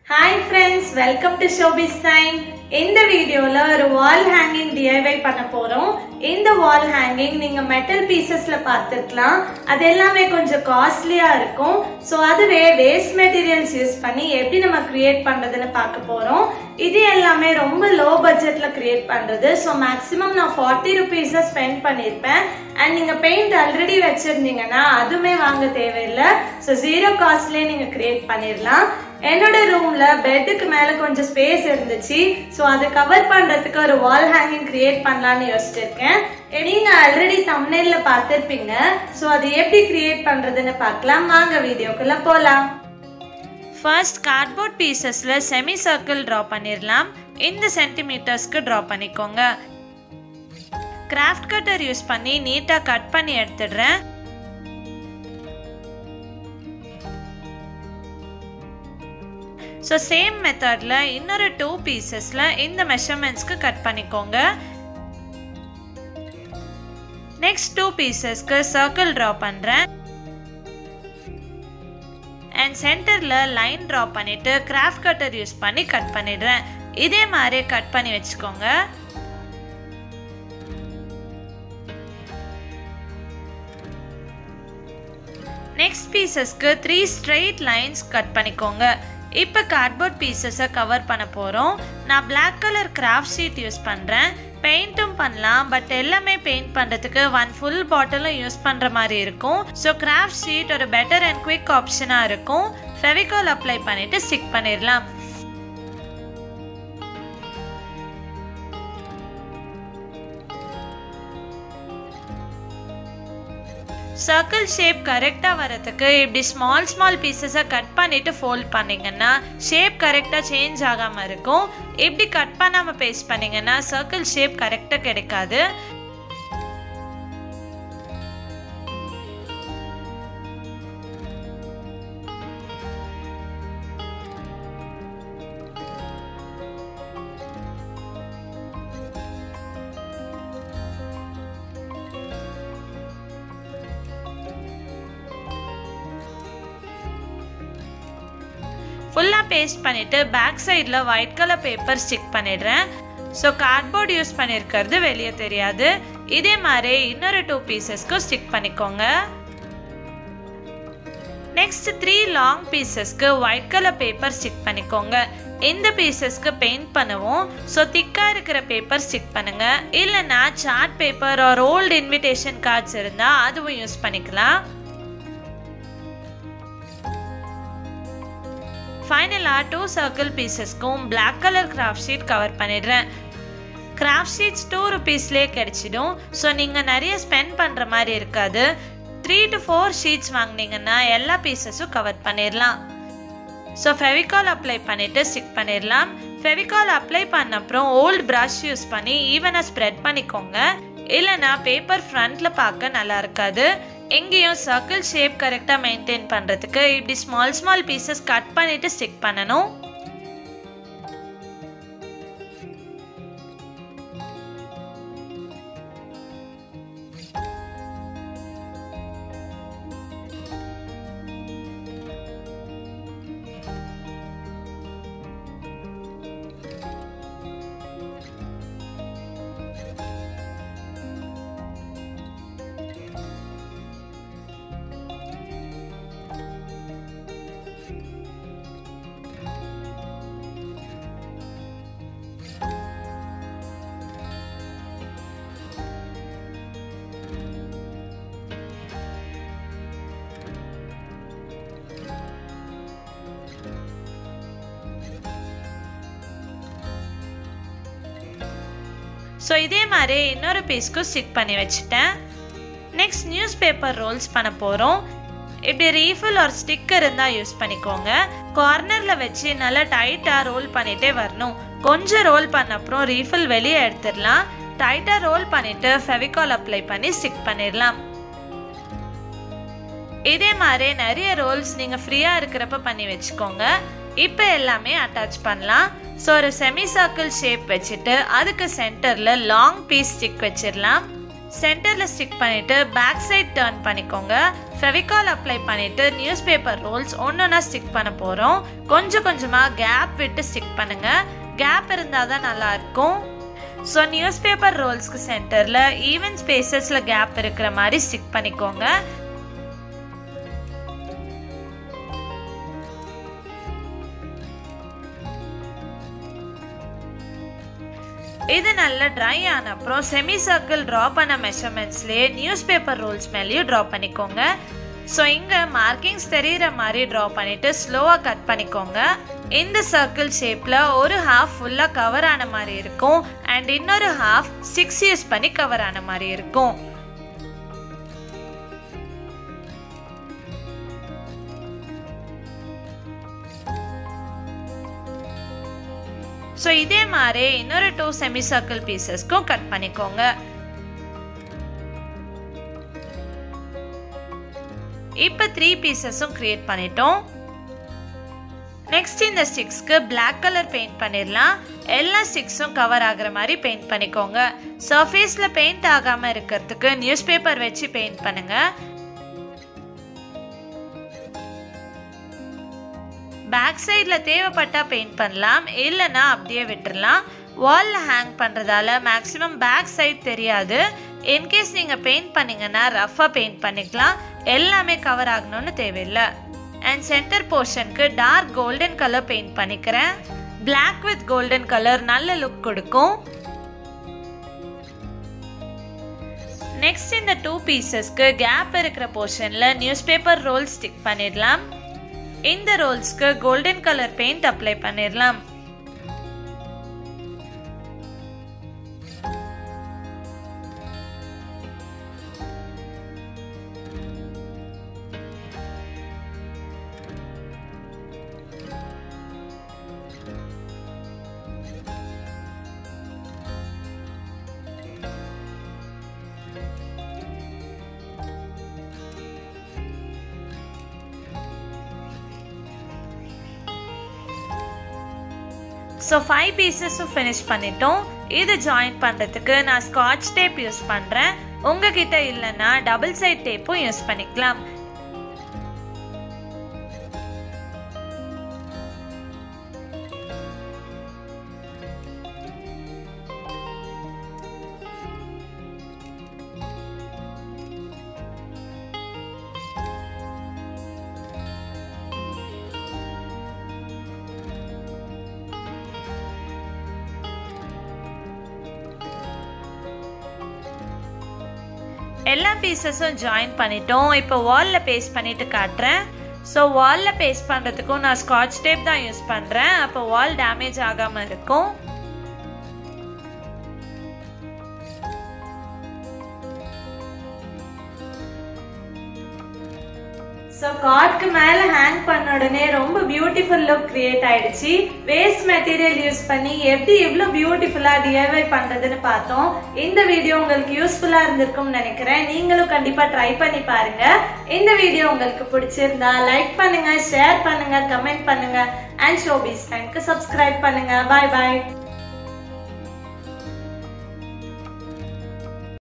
hi friends welcome to showbiz time இந்த வீடியோவில் ஒரு வால் ஹேங்கிங் டிஐவை பண்ண போகிறோம் இந்த வால் ஹேங்கிங் நீங்கள் மெட்டல் பீசஸில் பார்த்துருக்கலாம் அது எல்லாமே கொஞ்சம் காஸ்ட்லியாக இருக்கும் ஸோ அதுவே வேஸ்ட் மெட்டீரியல்ஸ் யூஸ் பண்ணி எப்படி நம்ம க்ரியேட் பண்ணுறதுன்னு பார்க்க போகிறோம் இது எல்லாமே ரொம்ப லோ பட்ஜெட்டில் க்ரியேட் பண்ணுறது ஸோ மேக்ஸிமம் நான் ஃபார்ட்டி ருபீஸை ஸ்பெண்ட் பண்ணியிருப்பேன் அண்ட் நீங்கள் பெயிண்ட் ஆல்ரெடி வச்சுருந்தீங்கன்னா அதுவுமே வாங்க தேவையில்லை ஸோ ஜீரோ காஸ்ட்லேயே நீங்கள் க்ரியேட் பண்ணிடலாம் என்னோட ரூம்ல பெட்டுக்கு மேல கொஞ்சம் ஸ்பேஸ் இருந்துச்சு ஸோ அதை கவர் பண்றதுக்கு ஒரு வால் ஹேங்கிங் கிரியேட் பண்ணலாம்னு யோசிச்சிருக்கேன் நீங்க ஆல்ரெடி தம்னேல்ல பார்த்துருப்பீங்க ஸோ அது எப்படி கிரியேட் பண்றதுன்னு பார்க்கலாம் வாங்க வீடியோக்குள்ள போலாம் ஃபர்ஸ்ட் கார்ட்போர்ட் பீசஸ்ல செமி சர்க்கிள் ட்ரா பண்ணிடலாம் இந்த சென்டிமீட்டர்ஸ்க்கு ட்ரா பண்ணிக்கோங்க கிராஃப்ட் கட்டர் யூஸ் பண்ணி நீட்டாக கட் பண்ணி எடுத்துடுறேன் ஸோ சேம் மெத்தடில் இன்னொரு டூ பீசஸில் இந்த மெஷர்மெண்ட்ஸ்க்கு கட் பண்ணிக்கோங்க நெக்ஸ்ட் டூ பீசஸ்க்கு சர்க்கிள் ட்ரா பண்ணுறேன் அண்ட் சென்டரில் லைன் ட்ரா பண்ணிவிட்டு கிராஃப்ட் கட்டர் யூஸ் பண்ணி கட் பண்ணிடுறேன் இதே மாதிரி கட் பண்ணி வச்சுக்கோங்க நெக்ஸ்ட் பீசஸ்க்கு த்ரீ ஸ்ட்ரெயிட் லைன்ஸ் கட் பண்ணிக்கோங்க இப்போ கார்ட்போர்ட் பீசஸை கவர் பண்ண போகிறோம் நான் black colour craft sheet use பண்ணுறேன் பெயிண்ட்டும் பண்ணலாம் பட் எல்லாமே பெயிண்ட் பண்ணுறதுக்கு ஒன் ஃபுல் பாட்டிலும் யூஸ் பண்ணுற மாதிரி இருக்கும் ஸோ கிராஃப்ட் ஷீட் ஒரு பெட்டர் அண்ட் குவிக் ஆப்ஷனாக இருக்கும் ஃபெவிகால் அப்ளை பண்ணிவிட்டு ஸ்டிக் பண்ணிடலாம் சர்க்கிள் ஷேப் கரெக்டாக வரதுக்கு இப்படி ஸ்மால் ஸ்மால் பீசஸை கட் பண்ணிவிட்டு ஃபோல்ட் பண்ணிங்கன்னா ஷேப் கரெக்டாக சேஞ்ச் ஆகாமல் இருக்கும் இப்படி கட் பண்ணாமல் பேஸ்ட் பண்ணிங்கன்னா சர்க்கிள் ஷேப் கரெக்டாக கிடைக்காது ஃபுல்லாக பேஸ்ட் பண்ணிவிட்டு பேக் சைடில் ஒயிட் கலர் பேப்பர் ஸ்டிக் பண்ணிடுறேன் ஸோ கார்ட்போர்ட் யூஸ் பண்ணியிருக்கிறது வெளியே தெரியாது இதே மாதிரி இன்னொரு டூ பீசஸ்க்கும் ஸ்டிக் பண்ணிக்கோங்க நெக்ஸ்ட் த்ரீ லாங் பீசஸ்க்கு ஒயிட் கலர் பேப்பர் ஸ்டிக் பண்ணிக்கோங்க இந்த பீசஸ்க்கு பெயிண்ட் பண்ணுவோம் ஸோ திக்காக இருக்கிற பேப்பர் ஸ்டிக் பண்ணுங்க இல்லைன்னா சார்ட் பேப்பர் ஒரு ஓல்டு இன்விடேஷன் கார்ட்ஸ் இருந்தால் அதுவும் யூஸ் பண்ணிக்கலாம் ஃபைனலாக டூ சர்க்கிள் பீசஸ்க்கும் black colour craft sheet cover பண்ணிடுறேன் கிராஃப்ட் ஷீட்ஸ் டூ ருபீஸ்லேயே கிடைச்சிடும் ஸோ நீங்கள் நிறைய ஸ்பெண்ட் பண்ணுற மாதிரி இருக்காது த்ரீ டு ஃபோர் ஷீட்ஸ் வாங்கினீங்கன்னா எல்லா பீசஸும் கவர் பண்ணிடலாம் ஸோ ஃபெவிகால் அப்ளை பண்ணிவிட்டு ஸ்டிக் பண்ணிடலாம் ஃபெவிகால் அப்ளை பண்ண அப்புறம் ஓல்டு ப்ரஷ் யூஸ் பண்ணி ஈவனாக ஸ்ப்ரெட் பண்ணிக்கோங்க இல்லைனா பேப்பர் ஃப்ரண்ட்டில் பார்க்க நல்லா இருக்காது எங்கேயும் சர்க்கிள் ஷேப் கரெக்டாக மெயின்டைன் பண்ணுறதுக்கு இப்படி ஸ்மால் ஸ்மால் பீசஸ் கட் பண்ணிவிட்டு ஸ்டிக் பண்ணணும் ஸோ இதே மாதிரி இன்னொரு பீஸ்க்கும் ஸ்டிக் பண்ணி வச்சுட்டேன் நெக்ஸ்ட் நியூஸ் பேப்பர் ரோல்ஸ் பண்ண போகிறோம் இப்படி ரீஃபில் ஒரு ஸ்டிக்கர் இருந்தால் யூஸ் பண்ணிக்கோங்க கார்னரில் வச்சு நல்லா டைட்டாக ரோல் பண்ணிகிட்டே வரணும் கொஞ்சம் ரோல் பண்ண அப்புறம் ரீஃபில் வெளியே எடுத்துடலாம் டைட்டாக ரோல் பண்ணிவிட்டு ஃபெவிகால் அப்ளை பண்ணி ஸ்டிக் பண்ணிடலாம் இதே மாதிரி நிறைய ரோல்ஸ் நீங்கள் ஃப்ரீயாக இருக்கிறப்ப பண்ணி வச்சுக்கோங்க இப்போ எல்லாமே அட்டாச் பண்ணலாம் ஸோ ஒரு செமி சர்க்கிள் ஷேப் வச்சுட்டு அதுக்கு சென்டரில் லாங் பீஸ் ஸ்டிக் வச்சிடலாம் சென்டரில் ஸ்டிக் பண்ணிவிட்டு பேக் சைட் டர்ன் பண்ணிக்கோங்க ஃபெவிகால் அப்ளை பண்ணிவிட்டு நியூஸ் பேப்பர் ரோல்ஸ் ஒன்று ஸ்டிக் பண்ண போகிறோம் கொஞ்சம் கொஞ்சமாக கேப் விட்டு ஸ்டிக் பண்ணுங்கள் கேப் இருந்தால் தான் நல்லாயிருக்கும் ஸோ நியூஸ் பேப்பர் ரோல்ஸ்க்கு சென்டரில் ஈவன் ஸ்பேசஸில் கேப் இருக்கிற மாதிரி ஸ்டிக் பண்ணிக்கோங்க இது நல்லா ட்ரை ஆன அப்புறம் செமி சர்க்கிள் ட்ரா பண்ண மெஷர்மெண்ட்ஸ்லேயே நியூஸ் பேப்பர் ரோல்ஸ் மேலேயும் ட்ரா பண்ணிக்கோங்க ஸோ இங்கே மார்க்கிங்ஸ் தெரிகிற மாதிரி ட்ரா பண்ணிவிட்டு ஸ்லோவாக கட் பண்ணிக்கோங்க இந்த சர்க்கிள் ஷேப்பில் ஒரு ஹாஃப் ஃபுல்லாக கவர் ஆன மாதிரி இருக்கும் அண்ட் இன்னொரு ஹாஃப் சிக்ஸ் யூஸ் பண்ணி கவர் ஆன மாதிரி இருக்கும் ஸோ இதே மாதிரி இன்னொரு டூ செமி சர்க்கிள் பீசஸ்க்கும் கட் பண்ணிக்கோங்க இப்போ த்ரீ பீசஸும் கிரியேட் பண்ணிட்டோம் நெக்ஸ்ட் இந்த ஸ்டிக்ஸ்க்கு பிளாக் கலர் பெயிண்ட் பண்ணிடலாம் எல்லா ஸ்டிக்ஸும் கவர் ஆகிற மாதிரி பெயிண்ட் பண்ணிக்கோங்க சர்ஃபேஸில் பெயிண்ட் ஆகாமல் இருக்கிறதுக்கு நியூஸ் பேப்பர் வச்சு பெயிண்ட் பண்ணுங்க பேக் சைடில் தேவைப்பட்டா பெயிண்ட் பண்ணலாம் இல்லைன்னா அப்படியே விட்டுறலாம் வாலில் ஹேங் பண்ணுறதால மேக்ஸிமம் பேக் சைட் தெரியாது இன்கேஸ் நீங்கள் பெயிண்ட் பண்ணிங்கன்னா ரஃபாக பெயிண்ட் பண்ணிக்கலாம் எல்லாமே கவர் ஆகணும்னு தேவையில்லை அண்ட் சென்டர் போர்ஷனுக்கு டார்க் கோல்டன் கலர் பெயிண்ட் பண்ணிக்கிறேன் பிளாக் வித் கோல்டன் கலர் நல்ல லுக் கொடுக்கும் நெக்ஸ்ட் இந்த டூ பீசஸ்க்கு கேப் இருக்கிற போர்ஷனில் நியூஸ் பேப்பர் ரோல் ஸ்டிக் பண்ணிடலாம் இந்த ரோல்ஸ்க்கு கோல்டன் கலர் பெயிண்ட் அப்ளை பண்ணிடலாம் ஸோ ஃபைவ் பீசஸும் ஃபினிஷ் பண்ணிட்டோம் இது ஜாயின் பண்ணுறதுக்கு நான் ஸ்காட்ச் டேப் யூஸ் பண்ணுறேன் உங்ககிட்ட இல்லைன்னா டபுள் சைட் டேப்பும் யூஸ் பண்ணிக்கலாம் எல்லா பீசஸும் ஜாயின் பண்ணிட்டோம் இப்போ வாலில் பேஸ்ட் பண்ணிட்டு காட்டுறேன் ஸோ வாலில் பேஸ்ட் பண்ணுறதுக்கும் நான் ஸ்காட்ச் டேப் தான் யூஸ் பண்ணுறேன் அப்போ வால் டேமேஜ் ஆகாமல் இருக்கும் ஸோ கார்ட்க்கு மேலே ஹேங் பண்ண உடனே ரொம்ப பியூட்டிஃபுல் லுக் கிரியேட் ஆயிடுச்சு வேஸ்ட் மெட்டீரியல் யூஸ் பண்ணி எப்படி எவ்வளோ பியூட்டிஃபுல்லாக டிஐவை பண்ணுறதுன்னு பார்த்தோம் இந்த வீடியோ உங்களுக்கு யூஸ்ஃபுல்லாக இருந்திருக்கும்னு நினைக்கிறேன் நீங்களும் கண்டிப்பாக ட்ரை பண்ணி பாருங்க இந்த வீடியோ உங்களுக்கு பிடிச்சிருந்தா லைக் பண்ணுங்க ஷேர் பண்ணுங்க கமெண்ட் பண்ணுங்க அண்ட் ஷோபீஸ் டைம்க்கு சப்ஸ்கிரைப் பண்ணுங்க பாய் பாய்